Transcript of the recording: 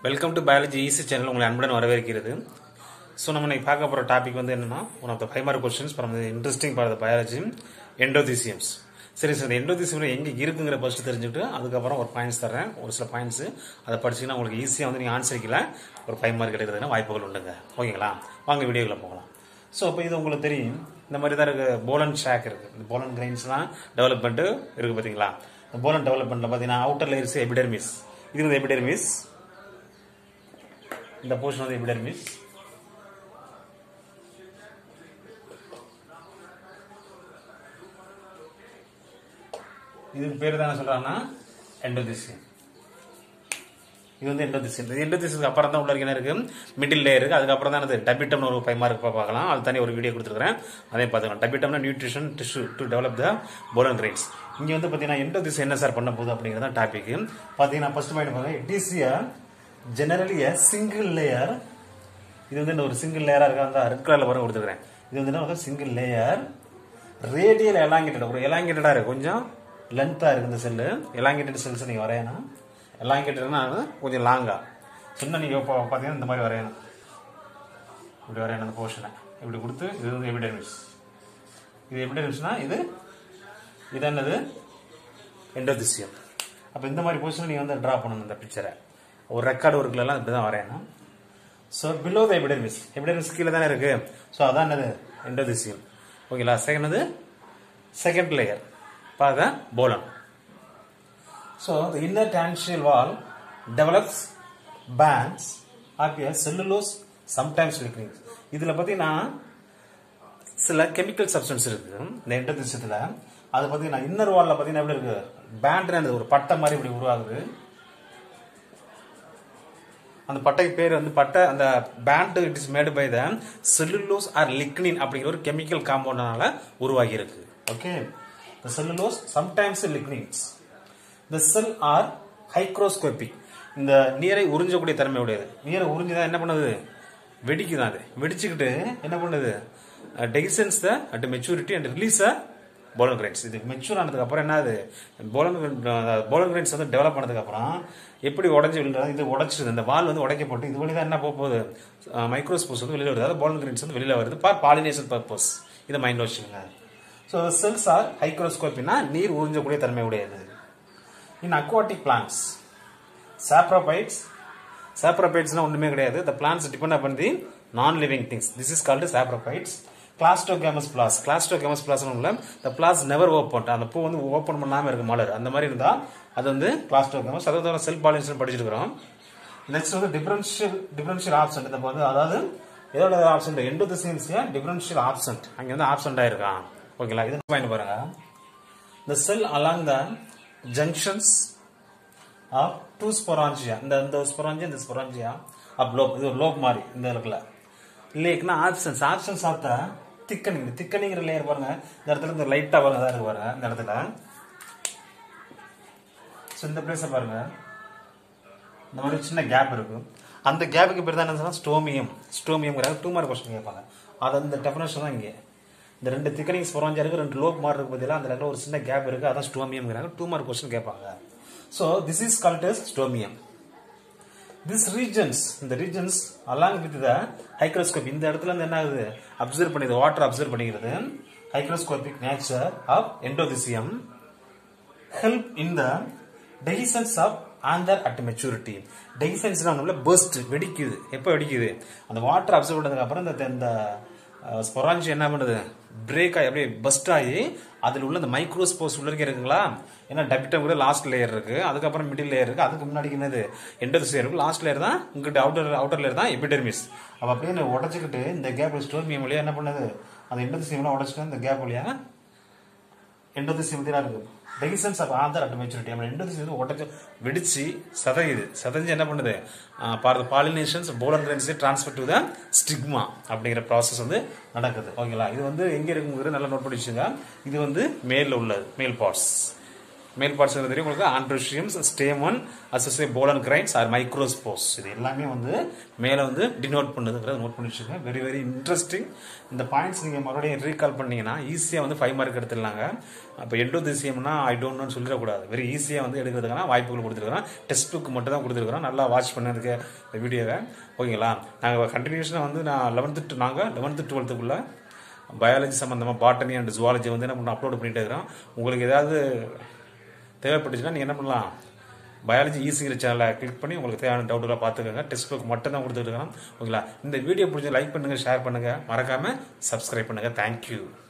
welcome to biology easy channel உங்களை அன்புடன் வரவேற்கிறது ஸோ நம்ம இன்னைக்கு பார்க்க போகிற டாபிக் வந்து என்னன்னா one of the five mark questions from interesting part biology endotheciums சரி சார் இந்த எண்டோதிசியம் எங்கே இருக்குங்கிற ஃபர்ஸ்ட் தெரிஞ்சுட்டு அதுக்கப்புறம் ஒரு பாயிண்ட்ஸ் தரேன் ஒரு சில பாயிண்ட்ஸ் அதை படிச்சீங்கன்னா உங்களுக்கு ஈஸியாக வந்து நீங்கள் ஆன்சரிக்கல ஒரு ஃபைவ் மார்க் எடுக்கிறதுனா வாய்ப்புகள் உண்டுங்க ஓகேங்களா வாங்க வீடியோக்குள்ள போகலாம் ஸோ இப்போ இது உங்களுக்கு தெரியும் இந்த மாதிரி தான் இருக்குது போலன் ஷாக் இருக்குது இந்த போலன் கிரைன்ஸ்லாம் டெவலப்மெண்ட்டு இருக்குது பார்த்தீங்களா இந்த போலன் டெவலப்மெண்ட்டில் பார்த்தீங்கன்னா அவுட்டர் லேயர்ஸ் எபிடெர்மிஸ் இது வந்து எபிடெர்மிஸ் இந்த போர்ஷன் வந்து எபிடெர்மிஸ் இதுக்கு பேர் தானே சொல்றாங்கன்னா எண்டோதிசியம் இது வந்து எண்டோதிசியம் இது எண்டோதிசியத்துக்கு அப்புறம் தான் உள்ள இருக்க என்ன இருக்கு மிடில் லேயர் இருக்கு அதுக்கப்புறம் தான் அது டபிட்டம்னு ஒரு ஃபைவ் மார்க் பார்க்கலாம் அது தனி ஒரு வீடியோ கொடுத்துருக்கேன் அதே பார்த்துக்கலாம் டபிட்டம்னா nutrition tissue to develop the pollen grains இங்க வந்து பார்த்தீங்கன்னா எண்டோதிசியம் என்ன சார் பண்ண போகுது அப்படிங்கிறது தான் டாபிக் பார்த்தீங்கன்னா ஃபர்ஸ்ட் பாயிண்ட் பாருங்க it is generally a single layer இது வந்து இந்த ஒரு சிங்கிள் லேயரா இருக்கா அந்த ரெட் கலர்ல வர கொடுத்துருக்கேன் இது வந்து என்ன சிங்கிள் லேயர் ரேடியல் எலாங்கேட்டட் ஒரு எலாங்கேட்டடா இருக்கு கொஞ்சம் லென்த்தா இருக்கு இந்த செல்லு எலாங்கேட்டட் செல்ஸ் நீங்க வரையணும் எலாங்கேட்டட்னா கொஞ்சம் லாங்கா சின்ன நீங்க இப்போ பார்த்தீங்கன்னா இந்த மாதிரி வரையணும் இப்படி வரையணும் அந்த போர்ஷனை இப்படி கொடுத்து இது வந்து எபிடெர்மிஸ் இது எபிடெர்மிஸ்னா இது இது என்னது எண்டோதிசியம் அப்போ இந்த மாதிரி பொசிஷன் நீங்கள் வந்து ட்ரா பண்ணணும் இந்த பிக்சரை ஒரு ரெக்கார்டு ஒர்க்லலாம் இப்படி தான் வரையணும் so below the epidermis epidermis கீழே தானே இருக்கு ஸோ அதான் என்னது எண்டோதிசியம் ஓகேங்களா செகண்ட் அது செகண்ட் லேயர் பாருங்க pollen so the inner tangential wall develops bands ஆகிய செல்லுலோஸ் சம்டைம்ஸ் லிக்னிங் இதில் பார்த்தீங்கன்னா சில கெமிக்கல் சப்ஸ்டன்ஸ் இருக்கு இந்த எண்டோதிசியத்தில் அது பார்த்தீங்கன்னா இன்னர் வாலில் பார்த்தீங்கன்னா எப்படி இருக்கு பேண்ட் ஒரு பட்டை மாதிரி இப்படி உருவாகுது அந்த பட்டைக்கு பேர் வந்து பட்டை அந்த band it is made by the cellulose or lignin அப்படிங்கிற ஒரு கெமிக்கல் காம்பவுண்டனால உருவாகி இருக்கு okay the cellulose sometimes lignins the cell are hygroscopic இந்த நீரை உறிஞ்சக்கூடிய தன்மை உடையது நீரை உறிஞ்சுதான் என்ன பண்ணுது வெடிக்குதான் அது வெடிச்சுக்கிட்டு என்ன பண்ணுது dehiscence the at maturity and release a pollen grains இது மெச்சூர் ஆனதுக்கு அப்புறம் என்ன ஆகுது போலன் போலன் கிரைன்ஸ் வந்து டெவலப் ஆனதுக்கு அப்புறம் எப்படி உடஞ்சி விழுறது இது உடைச்சிருது இந்த வால் வந்து உடைக்கப்பட்டு இது வழி தான் என்ன போக போகுது மைக்ரோஸ்போஸ் வந்து வெளியில் வருது அதாவது போலன் கிரைன்ஸ் வந்து வெளியில் வருது ஃபார் பாலினேஷன் பர்பஸ் இதை மைண்ட் வச்சுக்கோங்க ஸோ செல்ஸ் ஆர் ஹைக்ரோஸ்கோப்பினா நீர் உறிஞ்சக்கூடிய தன்மை உடையது இன் அக்வாட்டிக் பிளான்ஸ் சாப்ரோபைட்ஸ் சாப்ரோபைட்ஸ்னா ஒன்றுமே கிடையாது the plants depend upon the non living things this is called saprophytes cleistogamous plants cleistogamous plants the plants never open அந்த பூ வந்து ஓப்பன் பண்ணாமல் இருக்கு மலர் அந்த மாதிரி இருந்தா அது வந்து கிளாஸ்டோகேமஸ் அதாவது செல் பாலினேஷன் படிச்சிருக்கிறோம் நெக்ஸ்ட் வந்து டிஃபரன்ஷியல் டிஃபரன்ஷியல் ஆப்சன்ட் இந்த வந்து அதாவது எதோட ஆப்சன்ட் எண்டோதிசியன்ஸியா டிஃபரன்ஷியல் ஆப்சன்ட் அங்க வந்து ஆப்சன்ட் ஆயிருக்கான் ஓகேங்களா இது பாயிண்ட் பாருங்க the cell along the junctions of two sporangia இந்த இந்த sporangia இந்த sporangia of lobe இது ஒரு lobe மாதிரி இந்த இடத்துல இல்லைக்குன்னா options options of the thickening திக்கனிங்கிற லேயர் பாருங்க இந்த இடத்துல இந்த லைட்டா பாருங்க தான் இருக்கு பாருங்க இந்த இடத்துல ஸோ இந்த பிளேஸை பாருங்க இந்த மாதிரி சின்ன கேப் இருக்கு அந்த கேப்புக்கு பேர் தான் என்ன சொன்னா ஸ்டோமியம் ஸ்டோமியம்ங்கிறாங்க டூ மார்க் கொஸ்டின் கேட்பாங்க அது அந்த டெஃபினேஷன் தான் இங்கே இந்த ரெண்டு திக்கனிங் ஸ்பொராஞ்சா இருக்கு ரெண்டு லோப் மார்க் இருக்கு பார்த்தீங்களா அந்த இடத்துல ஒரு சின்ன கேப் இருக்கு அதான் ஸ்டோமியம்ங்கிறாங்க டூ மார்க் கொஸ்டின் கேட்பாங்க so this is called as stomium this regions இந்த regions along with the hygroscope இந்த இடத்துல இருந்து என்ன ஆகுது அப்சர்வ் பண்ணிது வாட்டர் அப்சர்வ் பண்ணிக்கிறது hygroscopic nature of endothecium help in the dehiscence of anther at maturity dehiscence நம்மள பர்ஸ்ட் வெடிக்குது எப்போ வெடிக்குது அந்த வாட்டர் அப்சர்வ் பண்ணதுக்கு அப்புறம் இந்த இந்த ஸ்பொராஞ்சி என்ன பண்ணுது பிரேக் ஆகி அப்படியே பஸ்ட் ஆகி அதில் உள்ள இந்த மைக்ரோஸ்போஸ் உள்ள இருக்க இருக்குங்களா ஏன்னா டபிட்டம் கூட லாஸ்ட் லேயர் இருக்கு அதுக்கப்புறம் மிடில் லேயர் இருக்கு அதுக்கு முன்னாடி என்னது எண்டர்ஸ் இருக்கு லாஸ்ட் லேயர் தான் இங்கிட்ட அவுட்டர் அவுட்டர் லேயர் தான் எபிடெர்மிஸ் அப்போ அப்படியே உடச்சிக்கிட்டு இந்த கேப் ஸ்டோர்மியம் வழியா என்ன பண்ணுது அந்த எண்டோதிசியம்லாம் உடச்சிட்டு இந்த கேப் வழியா எண்டோதிசியம் தான் இருக்கு dehiscence of anther at maturity நம்ம எண்டோதிசியம் வந்து உடச்சு வெடிச்சு சதையுது சதைஞ்சு என்ன பண்ணுது for pollinations pollen grains transfer to the stigma அப்படிங்கிற ப்ராசஸ் வந்து நடக்குது ஓகேங்களா இது வந்து எங்க இருக்குங்கிறது நல்லா நோட் பண்ணி வச்சுங்க இது வந்து மேல உள்ளது மேல் பார்ட்ஸ் மேல் பார்ட்ஸ் தெரியும் உங்களுக்கு androeciums stamen associate pollen grains are microspores இது எல்லாமே வந்து மேலே வந்து டினோட் பண்ணுதுங்கிறத நோட் பண்ணி வச்சுக்கோங்க வெரி வெரி இன்ட்ரெஸ்டிங் இந்த பாயிண்ட்ஸ் நீங்கள் மறுபடியும் ரீகால் பண்ணீங்கன்னா ஈஸியாக வந்து ஃபைவ் மார்க் எடுத்துடலாங்க அப்போ எண்டோதிசியம்னா ஐ டோன்ட் நோன்னு சொல்லிடக்கூடாது வெரி ஈஸியாக வந்து எடுக்கிறதுக்கான வாய்ப்புகள் கொடுத்துருக்குறோம் டெக்ஸ்ட் புக் மட்டும் தான் கொடுத்துருக்குறோம் நல்லா வாட்ச் பண்ணிருக்க இந்த வீடியோவை ஓகேங்களா நாங்கள் கண்டினியூஷனாக வந்து நான் லெவன்த்து டு நாங்கள் லெவன்த்து டுவெல்த்துக்குள்ளே பயாலஜி சம்மந்தமாக பாட்டனி அண்ட் ஜுவாலஜி வந்து என்ன பண்ண அப்லோட் பண்ணிட்டே இருக்கிறோம் உங்களுக்கு ஏதாவது தேவைப்பட்டுச்சுன்னா நீங்கள் என்ன பண்ணலாம் பயாலஜி ஈஸிங்கிற சேனலை கிளிக் பண்ணி உங்களுக்கு தேவையான டவுட்டுகளை பார்த்துக்கோங்க டெக்ஸ்ட் புக் மட்டும் தான் கொடுத்துருக்கோம் ஓகேங்களா இந்த வீடியோ பிடிச்ச லைக் பண்ணுங்கள் ஷேர் பண்ணுங்கள் மறக்காமல் சப்ஸ்கிரைப் பண்ணுங்கள் தேங்க்யூ